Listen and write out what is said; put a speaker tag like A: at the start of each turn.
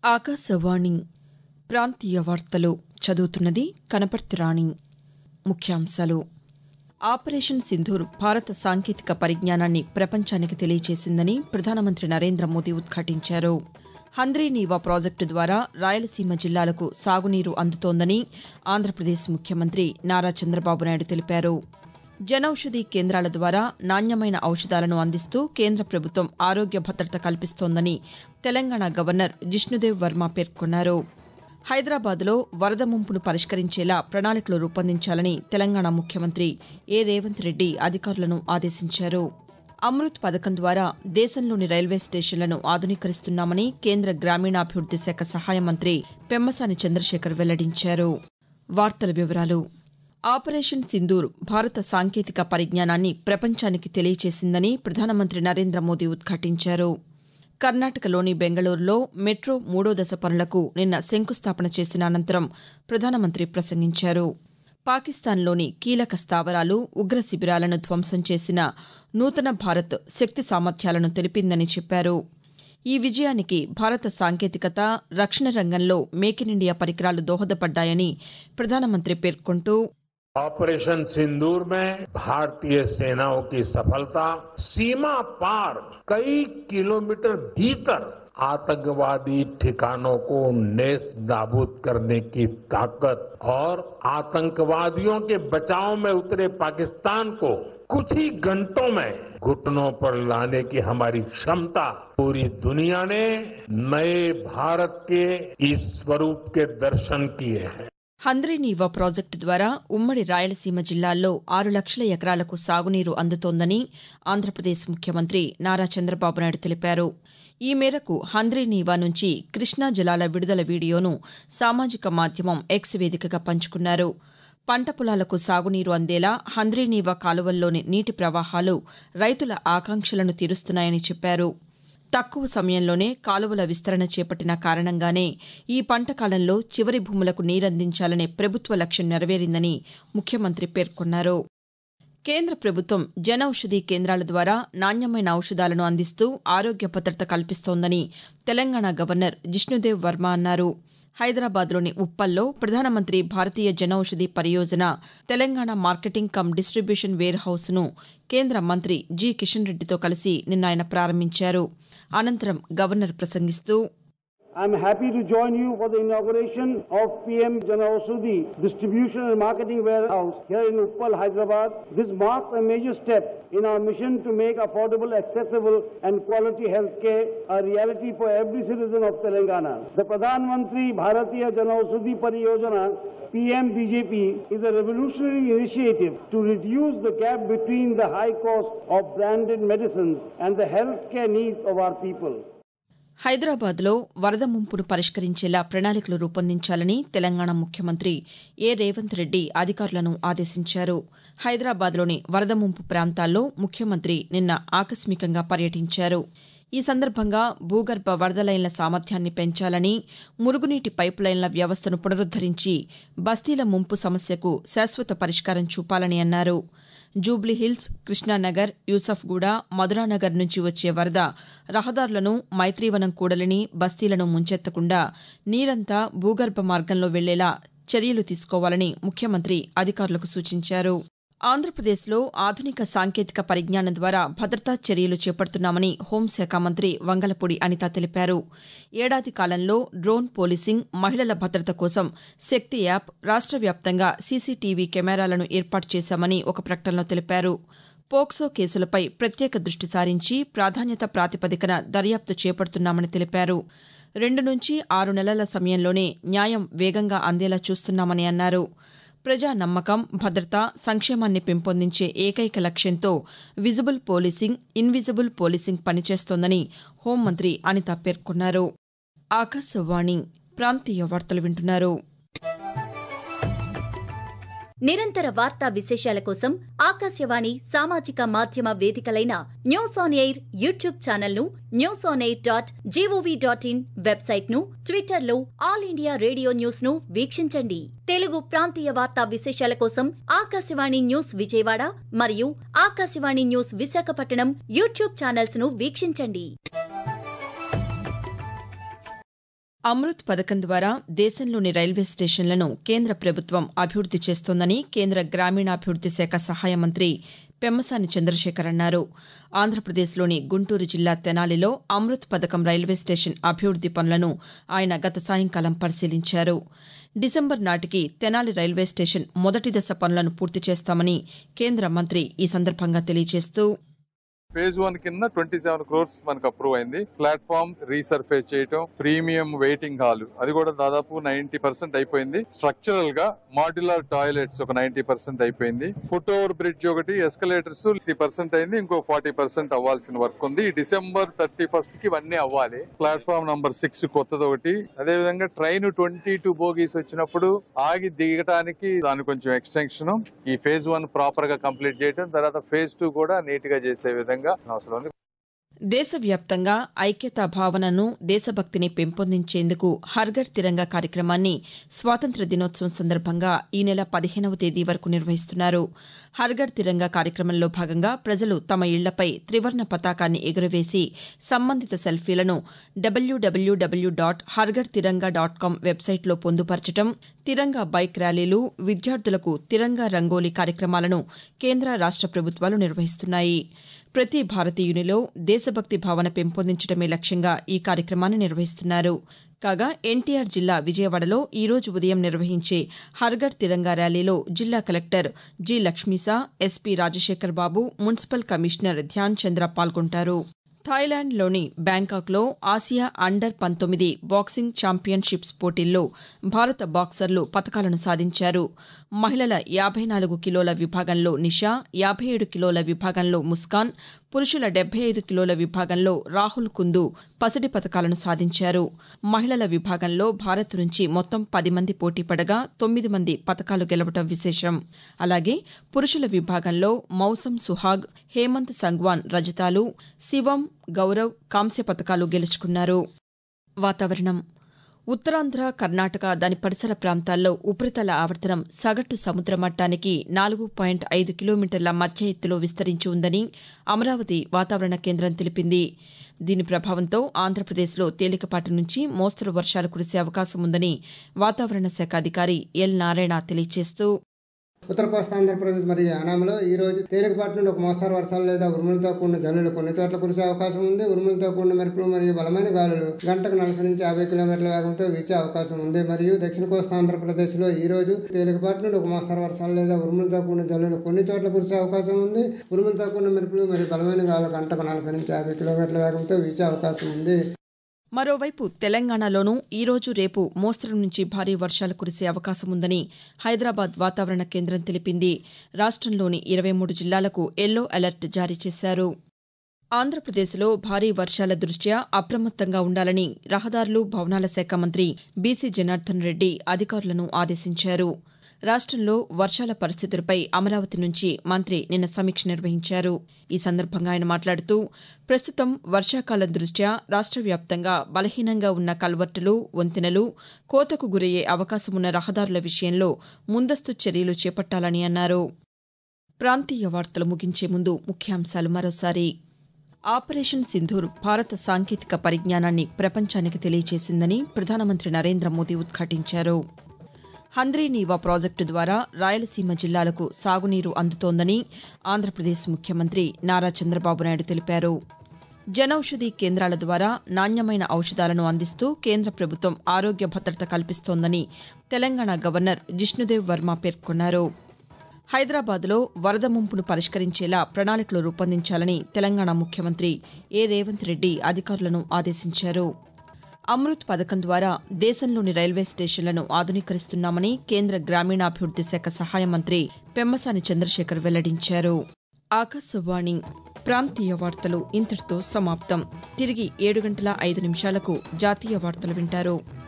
A: ఆకాశవాణి ప్రాంతీయ వార్తలు చదువుతున్నది కనపర్తి రాణి ముఖ్యాంశాలు ఆపరేషన్ సింధూర్ భారత సాంకేతిక పరిజ్ఞానాన్ని ప్రపంచానికి తెలియజేసిందని ప్రధానమంత్రి నరేంద్ర మోదీ ఉద్ఘాటించారు హంద్రీనీవా ప్రాజెక్టు ద్వారా రాయలసీమ జిల్లాలకు సాగునీరు అందుతోందని ఆంధ్రప్రదేశ్ ముఖ్యమంత్రి నారా చంద్రబాబు నాయుడు తెలిపారు జనౌషధి కేంద్రాల ద్వారా నాణ్యమైన ఔషధాలను అందిస్తూ కేంద్ర ప్రభుత్వం ఆరోగ్య భద్రత కల్పిస్తోందని తెలంగాణ గవర్నర్ జిష్ణుదేవ్ వర్మ పేర్కొన్నారు హైదరాబాద్లో వరద ముంపును పరిష్కరించేలా ప్రణాళికలు రూపొందించాలని తెలంగాణ ముఖ్యమంత్రి ఏ రేవంత్ రెడ్డి అధికారులను ఆదేశించారు అమృత్ పథకం ద్వారా దేశంలోని రైల్వే స్టేషన్లను ఆధునీకరిస్తున్నామని కేంద్ర గ్రామీణాభివృద్ది శాఖ సహాయ మంత్రి పెమ్మసాని చంద్రశేఖర్ వెల్లడించారు వార్తల వివరాలు ఆపరేషన్ సింధూర్ భారత సాంకేతిక పరిజ్ఞానాన్ని ప్రపంచానికి తెలియజేసిందని ప్రధానమంత్రి నరేంద్ర మోదీ ఉద్ఘాటించారు కర్ణాటకలోని బెంగళూరులో మెట్రో మూడో దశ పనులకు నిన్న శంకుస్థాపన చేసిన అనంతరం ప్రధానమంత్రి ప్రసంగించారు పాకిస్తాన్లోని కీలక స్థావరాలు ఉగ్ర శిబిరాలను ధ్వంసం చేసిన నూతన భారత్ శక్తి సామర్థ్యాలను తెలిపిందని చెప్పారు ఈ విజయానికి భారత సాంకేతికత రక్షణ రంగంలో మేక్ ఇన్ ఇండియా పరికరాలు దోహదపడ్డాయని ప్రధానమంత్రి పేర్కొంటూ
B: ऑपरेशन सिंदूर में भारतीय सेनाओं की सफलता सीमा पार कई किलोमीटर भीतर आतंकवादी ठिकानों को नेस्त नाबूद करने की ताकत और आतंकवादियों के बचाव में उतरे पाकिस्तान को कुछ ही घंटों में घुटनों पर लाने की हमारी क्षमता पूरी दुनिया ने नए भारत के इस स्वरूप के दर्शन किए हैं
A: హంద్రీనీవా ప్రాజెక్టు ద్వారా ఉమ్మడి రాయలసీమ జిల్లాల్లో ఆరు లక్షల ఎకరాలకు సాగునీరు అందుతోందని ఆంధ్రప్రదేశ్ ముఖ్యమంత్రి నారా చంద్రబాబు నాయుడు తెలిపారు ఈ మేరకు హంద్రీనీవా నుంచి కృష్ణా జలాల విడుదల వీడియోను సామాజిక మాధ్యమం ఎక్స్ వేదికగా పంచుకున్నారు పంట పొలాలకు సాగునీరు అందేలా హంద్రీనీవా కాలువల్లోని నీటి ప్రవాహాలు రైతుల ఆకాంక్షలను తీరుస్తున్నాయని చెప్పారు తక్కువ సమయంలోనే కాలువల విస్తరణ చేపట్టిన కారణంగానే ఈ పంట కాలంలో చివరి భూములకు నీరందించాలనే ప్రభుత్వ లక్ష్యం నెరవేరిందని ముఖ్యమంత్రి పేర్కొన్నారు కేంద్ర ప్రభుత్వం జనౌషధి కేంద్రాల ద్వారా నాణ్యమైన ఔషధాలను అందిస్తూ ఆరోగ్య భద్రత కల్పిస్తోందని తెలంగాణ గవర్నర్ జిష్ణుదేవ్ వర్మ అన్నారు హైదరాబాద్లోని ఉప్పల్లో Pradhan Mantri Bharatiya Janaushadhi Pariyojana Telangana marketing cum distribution ware హౌస్ను కేంద్ర మంత్రి జి కిషన్ రెడ్డితో కలిసి నిన్న ఆయన ప్రారంభించారు అనంతరం గవర్నర్ ప్రసంగిస్తూ
C: I'm happy to join you for the inauguration of PM Janaushadhi Distribution and Marketing Warehouse here in Uppal, Hyderabad. This marks a major step in our mission to make affordable, accessible and quality healthcare a reality for every citizen of Telangana. The Pradhan Mantri Bharatiya Janaushadhi Pariyojana PM BJP is a revolutionary initiative to reduce the gap between the high cost of branded medicines and the healthcare needs of our people.
A: హైదరాబాద్లో వరద ముంపును పరిష్కరించేలా ప్రణాళికలు రూపొందించాలని తెలంగాణ ముఖ్యమంత్రి ఏ రేవంత్ రెడ్డి అధికారులను ఆదేశించారు హైదరాబాద్లోని వరద ముంపు ప్రాంతాల్లో ముఖ్యమంత్రి నిన్న ఆకస్మికంగా పర్యటించారు ఈ సందర్భంగా భూగర్భ వరద లైన్ల సామర్థ్యాన్ని పెంచాలని మురుగునీటి పైపు లైన్ల వ్యవస్థను పునరుద్దరించి బస్తీల ముంపు సమస్యకు శాశ్వత పరిష్కారం చూపాలని అన్నారు జూబ్లీహిల్స్ కృష్ణానగర్ యూసఫ్గూడ మధురానగర్ నుంచి వచ్చే వరద రహదారులను మైత్రీవనం కూడలిని బస్తీలను ముంచెత్తకుండా నీరంతా భూగర్భ మార్గంలో వెళ్లేలా చర్యలు తీసుకోవాలని ముఖ్యమంత్రి అధికారులకు సూచించారు ఆంధ్రప్రదేశ్లో ఆధునిక సాంకేతిక పరిజ్ఞానం ద్వారా భద్రతా చర్యలు చేపడుతున్నామని హోంశాఖ మంత్రి వంగలపూడి అనిత తెలిపారు ఏడాది కాలంలో డ్రోన్ పోలీసింగ్ మహిళల భద్రత కోసం శక్తి యాప్ రాష్ట్ర వ్యాప్తంగా సీసీటీవీ కెమెరాలను ఏర్పాటు చేశామని ఒక ప్రకటనలో తెలిపారు పోక్సో కేసులపై ప్రత్యేక దృష్టి సారించి ప్రాధాన్యత ప్రాతిపదికన దర్యాప్తు చేపడుతున్నామని తెలిపారు రెండు నుంచి ఆరు నెలల సమయంలోనే న్యాయం వేగంగా అందేలా చూస్తున్నామని అన్నారు ప్రజా నమ్మకం భద్రత సంక్షేమాన్ని పెంపొందించే ఏకైక లక్ష్యంతో విజిబుల్ పోలీసింగ్ ఇన్విజిబుల్ పోలీసింగ్ పనిచేస్తోందని హోంమంత్రి అనిత పేర్కొన్నారు ఆకాశవాణి ప్రాంతీయ వార్తలు వింటున్నారు
D: నిరంతర వార్తా విశేషాల కోసం ఆకాశవాణి సామాజిక మాధ్యమ వేదికలైన news on air YouTube channel ను news on air dot gov dot in website ను ట్విట్టర్ లో ఆల్ ఇండియా రేడియో న్యూస్ ను వీక్షించండి తెలుగు ప్రాంతీయ వార్తా విశేషాల కోసం ఆకాశవాణి న్యూస్ విజయవాడ మరియు Akashvani news Visakhapatnam YouTube channels ను వీక్షించండి
A: అమృత్ పథకం ద్వారా దేశంలోని రైల్వే స్టేషన్లను కేంద్ర ప్రభుత్వం అభివృద్ది చేస్తోందని కేంద్ర గ్రామీణాభివృద్ది శాఖ సహాయ మంత్రి పెమ్మసాని చంద్రశేఖర్ అన్నారు ఆంధ్రప్రదేశ్లోని గుంటూరు జిల్లా తెనాలిలో అమృత్ పథకం రైల్వే స్టేషన్ అభివృద్ది పనులను ఆయన గత సాయంకాలం పరిశీలించారు డిసెంబర్ నాటికి తెనాలి రైల్వే స్టేషన్ మొదటి దశ పనులను పూర్తి చేస్తామని కేంద్ర మంత్రి ఈ సందర్భంగా తెలియజేస్తూ
E: ఫేజ్ వన్ కింద ట్వంటీ సెవెన్ క్రోర్స్ మనకు అప్రూవ్ అయింది ప్లాట్ఫామ్ రీసర్ఫేస్ చేయటం ప్రీమియం వెయిటింగ్ హాల్ అది కూడా దాదాపు నైన్టీ పర్సెంట్ అయిపోయింది స్ట్రక్చరల్ గా మాడ్యులర్ టాయిలెట్స్ ఒక నైన్టీ పర్సెంట్ అయిపోయింది ఫుట్ ఓవర్ బ్రిడ్జ్ ఒకటి ఎస్కలేటర్స్ సిక్స్టీ పర్సెంట్ అయింది ఇంకో ఫార్టీ పర్సెంట్ అవ్వాల్సిన వర్క్ ఉంది డిసెంబర్ థర్టీ ఫస్ట్ కి ఇవన్నీ అవ్వాలి ప్లాట్ఫామ్ నంబర్ సిక్స్ కొత్తది ఒకటి అదే విధంగా ట్రైన్ ట్వంటీ టూ బోగీస్ వచ్చినప్పుడు ఆగి దిగటానికి దాని కొంచెం ఎక్స్టెన్షన్ ఈ ఫేజ్ వన్ ప్రాపర్ గా కంప్లీట్ చేయడం తర్వాత ఫేజ్ టూ కూడా నీట్ గా చేసే విధంగా అవసరం ఉంది
A: దేశవ్యాప్తంగా ఐక్యతా భావనను దేశభక్తిని పెంపొందించేందుకు హర్ఘర్ తిరంగా కార్యక్రమాన్ని స్వాతంత్ర్య దినోత్సవం సందర్భంగా ఈ నెల పదిహేనవ తేదీ వరకు నిర్వహిస్తున్నారు హర్ఘర్ తిరంగా కార్యక్రమంలో భాగంగా ప్రజలు తమ ఇళ్లపై త్రివర్ణ పతాకాన్ని ఎగురవేసి సంబంధిత సెల్ఫీలను డబ్ల్యూడబ్ల్యూడబ్ల్యూ డాట్ హర్ఘర్ తిరంగా డాట్ కామ్ వెబ్సైట్లో పొందుపరచడం తిరంగా బైక్ ర్యాలీలు విద్యార్థులకు తిరంగా రంగోలీ కార్యక్రమాలను కేంద్ర రాష్ట ప్రభుత్వాలు నిర్వహిస్తున్నాయి ప్రతి భారతీయునిలో దేశభక్తి భావన పెంపొందించడమే లక్ష్యంగా ఈ కార్యక్రమాన్ని నిర్వహిస్తున్నారు కాగా ఎన్టీఆర్ జిల్లా విజయవాడలో ఈ రోజు ఉదయం నిర్వహించే హర్ఘర్ తిరంగా ర్యాలీలో జిల్లా collector G Lakshmisha SP Rajasekhar Babu municipal commissioner Dhyan Chandra పాల్గొంటారు థాయిలాండ్లోని బ్యాంకాక్లో ఆసియా అండర్ పంతొమ్మిది బాక్సింగ్ ఛాంపియన్షిప్స్ పోటీల్లో భారత బాక్సర్లు పతకాలను సాధించారు మహిళల యాభై నాలుగు కిలోల విభాగంలో నిషా యాభై ఏడు కిలోల విభాగంలో ముస్కాన్ పురుషుల డెబ్బై ఐదు కిలోల విభాగంలో రాహుల్ కుందు పసిడి పతకాలను సాధించారు మహిళల విభాగంలో భారత్ నుంచి మొత్తం పది మంది పోటీ పడగా తొమ్మిది మంది పతకాలు గెలవడం విశేషం అలాగే పురుషుల విభాగంలో మౌసం సుహాగ్ హేమంత్ సంగ్వాన్ రజతాలు శివం గౌరవ్ కాంస్య పతకాలు గెలుచుకున్నారు వాతావరణం ఉత్తరాంధ్ర కర్ణాటక దాని పరిసర ప్రాంతాల్లో ఉపరితల ఆవర్తనం సగటు సముద్ర మట్టానికి నాలుగు పాయింట్ ఐదు కిలోమీటర్ల మధ్య ఎత్తులో విస్తరించి ఉందని అమరావతి వాతావరణ కేంద్రం తెలిపింది దీని ప్రభావంతో ఆంధ్రప్రదేశ్లో తేలికపాటి నుంచి మోస్తరు వర్షాలు కురిసే అవకాశం ఉందని వాతావరణ శాఖ అధికారి ఎల్ నారాయణ తెలియజేస్తూ
F: ఉత్తర కోస్తా ఆంధ్రప్రదేశ్ మరియు యానాంలో ఈ రోజు తేలికపాటి నుండి ఒక మోస్తారు వర్షాలు లేదా ఉరుములతో కూడిన జల్లులు కొన్ని చోట్ల కురిసే అవకాశం ఉంది ఉరుములతో కూడిన మెరుపులు మరియు బలమైన గాలులు గంటకు నలభై నుంచి యాభై కిలోమీటర్ల వేగంతో వీచే అవకాశం ఉంది మరియు దక్షిణ కోస్తా ఆంధ్రప్రదేశ్లో ఈ రోజు తేలికపాటి నుండి ఒక మోస్తారు వర్షాలు లేదా ఉరుములతో కూడిన జల్లులు కొన్ని చోట్ల కురిసే అవకాశం ఉంది ఉరుములతో కూడిన మెరుపులు మరియు బలమైన గాలులు గంటకు నలభై నుంచి యాభై కిలోమీటర్ల వేగంతో వీచే అవకాశం ఉంది
A: మరోవైపు తెలంగాణలోనూ ఈరోజు రేపు మోస్తరు నుంచి భారీ వర్షాలు కురిసే అవకాశం ఉందని హైదరాబాద్ వాతావరణ కేంద్రం తెలిపింది రాష్టంలోని ఇరవై మూడు జిల్లాలకు ఎల్లో అలర్ట్ జారీ చేశారు ఆంధ్రప్రదేశ్లో భారీ వర్షాల దృష్ట్యా అప్రమత్తంగా ఉండాలని రహదారులు భవనాల శాఖ మంత్రి బీసీ జనార్దన్ రెడ్డి అధికారులను ఆదేశించారు రాష్టంలో వర్షాల పరిస్థితులపై అమరావతి నుంచి మంత్రి నిన్న సమీక్ష నిర్వహించారు ఈ సందర్భంగా ఆయన మాట్లాడుతూ ప్రస్తుతం వర్షాకాలం దృష్ట్యా రాష్ట్ర వ్యాప్తంగా బలహీనంగా ఉన్న కల్వర్టులు వంతెనలు కోతకు గురయ్యే అవకాశమున్న రహదారుల విషయంలో ముందస్తు చర్యలు చేపట్టాలని అన్నారు ప్రాంతీయ వార్తలు ముగించే ముందు ముఖ్యాంశాలు మరోసారి ఆపరేషన్ సింధూర్ భారత సాంకేతిక పరిజ్ఞానాన్ని ప్రపంచానికి తెలియజేసిందని ప్రధానమంత్రి నరేంద్ర మోదీ ఉద్ఘాటించారు హంద్రీనీవా ప్రాజెక్టు ద్వారా రాయలసీమ జిల్లాలకు సాగునీరు అందుతోందని ఆంధ్రప్రదేశ్ ముఖ్యమంత్రి నారా చంద్రబాబు నాయుడు తెలిపారు జనౌషధి కేంద్రాల ద్వారా నాణ్యమైన ఔషధాలను అందిస్తూ కేంద్ర ప్రభుత్వం ఆరోగ్య భద్రత కల్పిస్తోందని తెలంగాణ గవర్నర్ జిష్ణుదేవ్ వర్మ పేర్కొన్నారు హైదరాబాద్లో వరద ముంపును పరిష్కరించేలా ప్రణాళికలు రూపొందించాలని తెలంగాణ ముఖ్యమంత్రి ఏ రేవంత్ రెడ్డి అధికారులను ఆదేశించారు అమృత్ పథకం ద్వారా దేశంలోని రైల్వే స్టేషన్లను ఆధునీకరిస్తున్నామని కేంద్ర గ్రామీణాభివృద్ది శాఖ సహాయ మంత్రి పెమ్మసాని చంద్రశేఖర్ వెల్లడించారు ఆకాశవాణి ప్రాంతీయ వార్తలు ఇంతటితో సమాప్తం తిరిగి ఏడు గంటల ఐదు నిమిషాలకు జాతీయ వార్తలు వింటారు